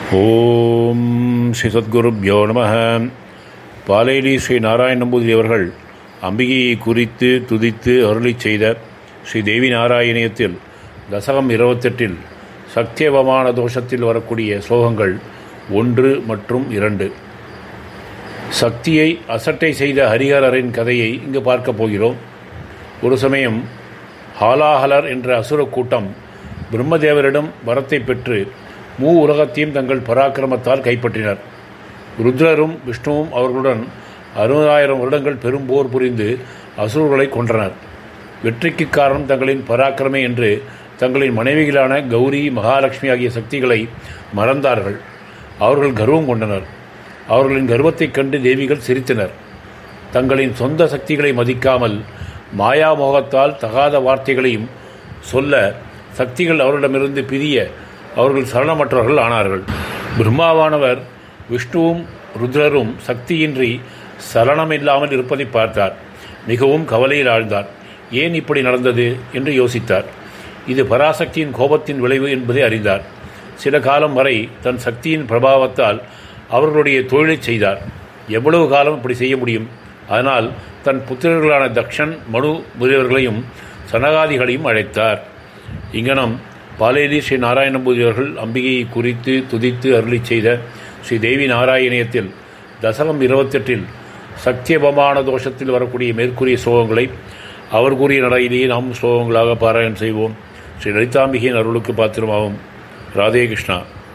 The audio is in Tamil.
ஓம் ஸ்ரீ சத்குருப்யோ நம பாலேலி ஸ்ரீ நாராயண நம்பூதிரி அவர்கள் அம்பிகையை குறித்து துதித்து அருளி செய்த ஸ்ரீ தேவி நாராயணியத்தில் தசகம் இருபத்தெட்டில் சத்தியவமான தோஷத்தில் வரக்கூடிய ஸ்லோகங்கள் ஒன்று மற்றும் இரண்டு சக்தியை அசட்டை செய்த ஹரிஹரரின் கதையை இங்கு பார்க்கப் போகிறோம் ஒரு சமயம் ஹாலாஹலர் என்ற அசுர கூட்டம் பிரம்மதேவரிடம் வரத்தை பெற்று மூ உலகத்தையும் தங்கள் பராக்கிரமத்தால் கைப்பற்றினர் ருத்ரரும் விஷ்ணுவும் அவர்களுடன் அறுபதாயிரம் வருடங்கள் பெரும் போர் புரிந்து அசுரர்களை கொன்றனர் வெற்றிக்கு காரணம் தங்களின் பராக்கிரமே என்று தங்களின் மனைவிகளான கௌரி மகாலட்சுமி ஆகிய சக்திகளை மறந்தார்கள் அவர்கள் கர்வம் கொண்டனர் அவர்களின் கர்வத்தைக் கண்டு தேவிகள் சிரித்தனர் தங்களின் சொந்த சக்திகளை மதிக்காமல் மாயாமோகத்தால் தகாத வார்த்தைகளையும் சொல்ல சக்திகள் அவர்களிடமிருந்து பிரிய அவர்கள் சரணமற்றவர்கள் ஆனார்கள் பிரம்மாவானவர் விஷ்ணுவும் ருத்ரரும் சக்தியின்றி சலனமில்லாமல் இருப்பதை பார்த்தார் மிகவும் கவலையில் ஆழ்ந்தார் ஏன் இப்படி நடந்தது என்று யோசித்தார் இது பராசக்தியின் கோபத்தின் விளைவு என்பதை அறிந்தார் சில காலம் வரை தன் சக்தியின் பிரபாவத்தால் அவர்களுடைய தொழிலை செய்தார் எவ்வளவு காலம் இப்படி செய்ய முடியும் அதனால் தன் புத்திரர்களான தக்ஷன் மனு முதலியவர்களையும் சனகாதிகளையும் அழைத்தார் இங்கனம் பாலேலி ஸ்ரீ நாராயணபூதி அவர்கள் அம்பிகையை குறித்து துதித்து அருளி செய்த ஸ்ரீ தேவி நாராயணியத்தில் தசகம் இருபத்தெட்டில் சத்தியபமான தோஷத்தில் வரக்கூடிய மேற்கூறிய ஸ்லோகங்களை அவர் கூறிய நடையிலேயே நாம் ஸ்லோகங்களாக பாராயணம் செய்வோம் ஸ்ரீ லலிதாம்பிகையின் அருளுக்கு பாத்திரமாகும் ராதே கிருஷ்ணா